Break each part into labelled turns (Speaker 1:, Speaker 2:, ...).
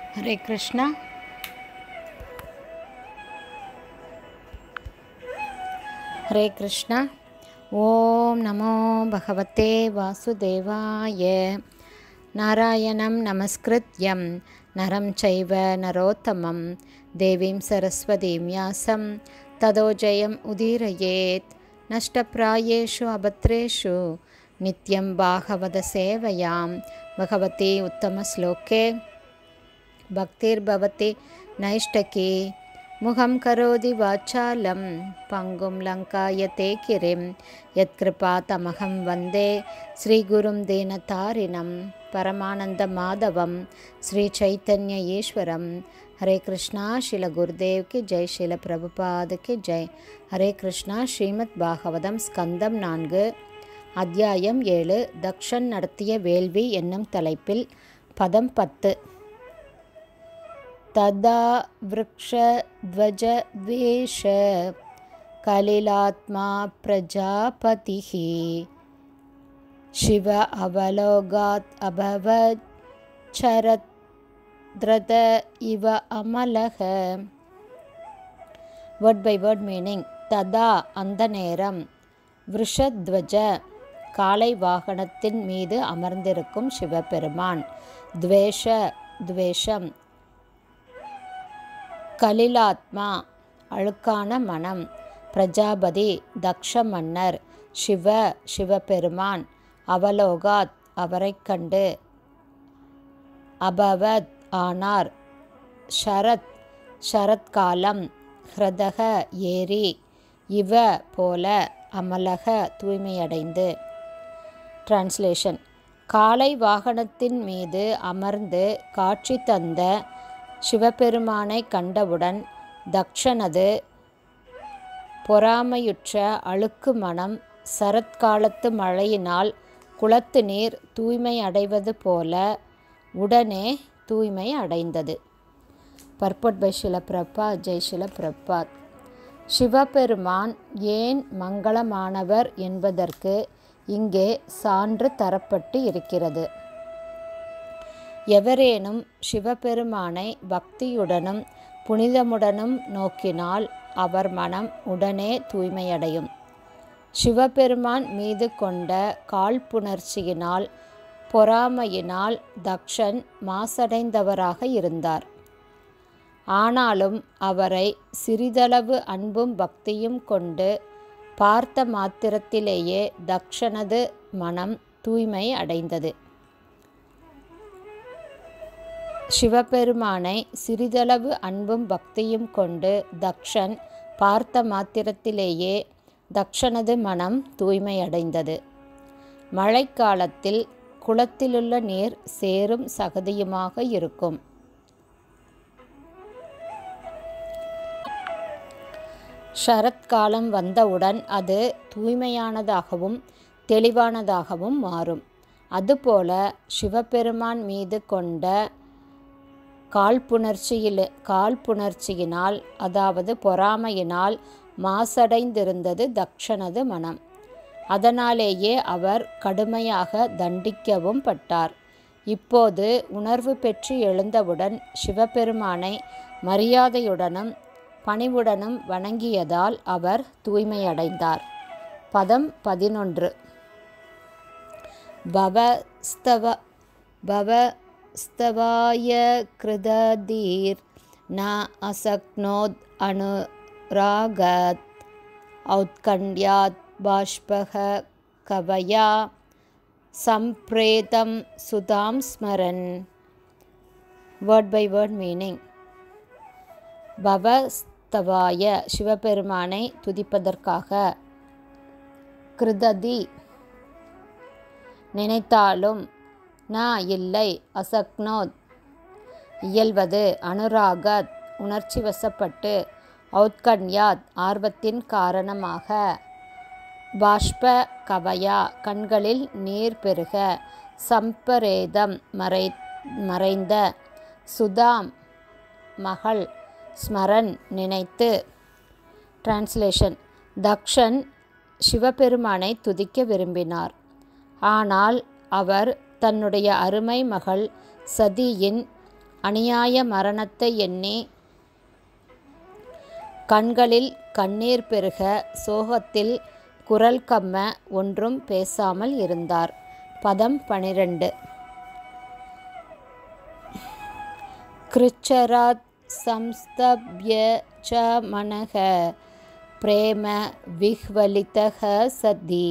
Speaker 1: ஹரே கிருஷ்ணா ஹரே கிருஷ்ணா ஓம் நமோ பகவதே வாசுதேவாய நாராயணம் நமஸ்கிருத்யம் நரம் சைவ நரோத்தமம் தேவீம் சரஸ்வதீம் யாசம் ததோ ஜெயம் உதீரயேத் நஷ்டப்பிராயேஷு அபத்ரேஷு நித்யம் பாகவத சேவையாம் பகவதி உத்தமஸ்லோகே भक्तिर्भवति नैष्टकी मुखं करोति वाचालं पङ्गुं लङ्कायते किरिं यत्कृपातमहं वन्दे श्रीगुरुं दीनतारिणं परमानन्दमाधवं श्रीचैतन्य ईश्वरं हरे कृष्णा शिल गुरुदेव की जय शिल प्रभुपाद की जय ஹரே கிருஷ்ணா ஸ்ரீமத் பாகவதம் ஸ்கந்தம் நான்கு அத்தியாயம் ஏழு தக்ஷன் நடத்திய வேள்வி என்னும் தலைப்பில் பதம் பத்து तदा वृक्षध्वजद्वेष कलिलात्मा प्रजापतिः शिव अवलोगात् अभवत् चरद्रत इव अमलः வேர்ட் பை வேர்ட் மீனிங் ததா அந்த நேரம் விஷத்வஜ காளை வாகனத்தின் மீது அமர்ந்திருக்கும் சிவபெருமான் துவேஷ துவேஷம் கலிலாத்மா அழுக்கான மனம் பிரஜாபதி தக்ஷ மன்னர் சிவ சிவபெருமான் அவலோகாத் அவரைக் கண்டு அபவத் ஆனார் ஷரத் ஷரத்காலம் ஹிரதக ஏரி இவ போல அமலக தூய்மையடைந்து டிரான்ஸ்லேஷன் காளை வாகனத்தின் மீது அமர்ந்து காட்சி தந்த சிவபெருமானை கண்டவுடன் தக்ஷனது பொறாமையுற்ற அழுக்கு மனம் சரத்காலத்து மழையினால் குளத்து நீர் தூய்மை அடைவது போல உடனே தூய்மை அடைந்தது பர்பட் பை சில பிரபா ஜெய் சில பிரபாத் சிவபெருமான் ஏன் மங்களமானவர் என்பதற்கு இங்கே சான்று தரப்பட்டு இருக்கிறது எவரேனும் சிவபெருமானை பக்தியுடனும் புனிதமுடனும் நோக்கினால் அவர் மனம் உடனே தூய்மையடையும் சிவபெருமான் மீது கொண்ட காழ்ப்புணர்ச்சியினால் பொறாமையினால் தக்ஷன் மாசடைந்தவராக இருந்தார் ஆனாலும் அவரை சிறிதளவு அன்பும் பக்தியும் கொண்டு பார்த்த மாத்திரத்திலேயே தக்ஷனது மனம் தூய்மை அடைந்தது சிவபெருமானை சிறிதளவு அன்பும் பக்தியும் கொண்டு தக்ஷன் பார்த்த மாத்திரத்திலேயே தக்ஷனது மனம் தூய்மையடைந்தது மழைக்காலத்தில் குளத்திலுள்ள நீர் சேரும் சகதியுமாக இருக்கும் ஷரத்காலம் வந்தவுடன் அது தூய்மையானதாகவும் தெளிவானதாகவும் மாறும் அதுபோல சிவபெருமான் மீது கொண்ட காழ்ப்புணர்ச்சியில் காழ்ப்புணர்ச்சியினால் அதாவது பொறாமையினால் மாசடைந்திருந்தது தக்ஷனது மனம் அதனாலேயே அவர் கடுமையாக தண்டிக்கவும் பட்டார் இப்போது உணர்வு பெற்று எழுந்தவுடன் சிவபெருமானை மரியாதையுடனும் பணிவுடனும் வணங்கியதால் அவர் தூய்மையடைந்தார் பதம் பதினொன்று பவஸ்தவ பவ स्तवाय कृदधीर् न असक्नोद् अनुरागात् औत्कण्ड्यात् बाष्पः कवया सम्प्रेतं सुतां स्मरन् வேர்ட் பை வேர்ட் மீனிங் பவஸ்தவாய சிவபெருமானை துதிப்பதற்காக கிருததி நினைத்தாலும் ந இல்லை அசக்னோத் இயல்வது அனுராகத் உணர்ச்சி வசப்பட்டு ஔத்கண்யாத் ஆர்வத்தின் காரணமாக பாஷ்ப கவயா கண்களில் நீர் பெருக சம்பரேதம் மறை மறைந்த சுதாம் மகள் ஸ்மரன் நினைத்து டிரான்ஸ்லேஷன் தக்ஷன் சிவபெருமானை துதிக்க விரும்பினார் ஆனால் அவர் தன்னுடைய அருமை மகள் சதியின் அநியாய மரணத்தை எண்ணி கண்களில் கண்ணீர் பெருக சோகத்தில் குரல் கம்ம ஒன்றும் பேசாமல் இருந்தார் பதம் பனிரெண்டு கிருச்சராத் சம்ஸ்தப்ய ச மனக பிரேம விஹ்வலிதக சதி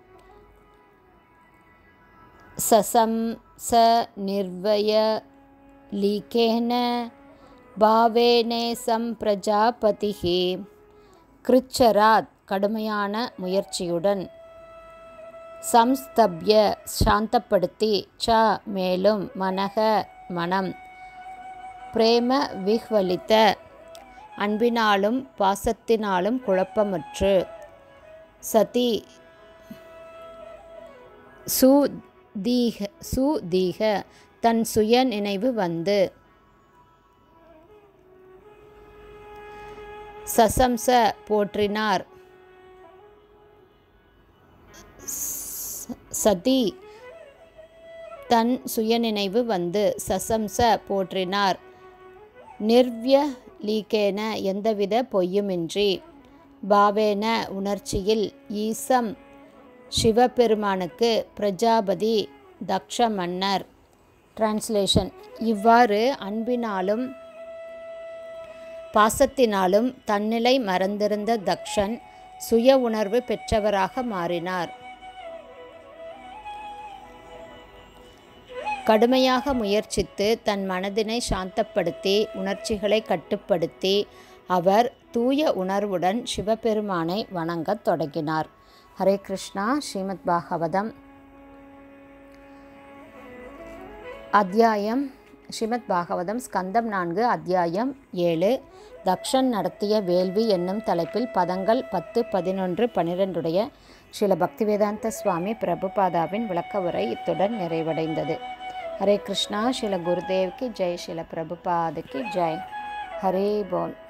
Speaker 1: சசம்ச நிர்வய லீகேன பாவேனே சம்பிரஜாபதிஹி கிருச்சராத் கடுமையான முயற்சியுடன் சம்ஸ்தப்ய சாந்தப்படுத்தி ச மேலும் மனக மனம் பிரேம விஹ்வலித்த அன்பினாலும் பாசத்தினாலும் குழப்பமுற்று சதி சுதீக சுதீக தன் சுய நினைவு வந்து சசம்ச போற்றினார் சதி தன் சுயநினைவு வந்து சசம்ச போற்றினார் நிர்விய லீக்கேன எந்தவித பொய்யுமின்றி பாவேன உணர்ச்சியில் ஈசம் சிவபெருமானுக்கு பிரஜாபதி தக்ஷ மன்னர் டிரான்ஸ்லேஷன் இவ்வாறு அன்பினாலும் பாசத்தினாலும் தன்னிலை மறந்திருந்த தக்ஷன் சுய உணர்வு பெற்றவராக மாறினார் கடுமையாக முயற்சித்து தன் மனதினை சாந்தப்படுத்தி உணர்ச்சிகளை கட்டுப்படுத்தி அவர் தூய உணர்வுடன் சிவபெருமானை வணங்கத் தொடங்கினார் ஹரே கிருஷ்ணா ஸ்ரீமத் பாகவதம் அத்தியாயம் ஸ்ரீமத் பாகவதம் ஸ்கந்தம் நான்கு அத்தியாயம் ஏழு தக்ஷன் நடத்திய வேள்வி என்னும் தலைப்பில் பதங்கள் பத்து பதினொன்று பன்னிரெண்டுடைய ஸ்ரீல பக்திவேதாந்த சுவாமி பிரபுபாதாவின் விளக்க உரை இத்துடன் நிறைவடைந்தது ஹரே கிருஷ்ணா ஸ்ரீல குருதேவ்க்கு ஜெய் ஸ்ரீல பிரபுபாதுக்கு ஜெய் ஹரே போல்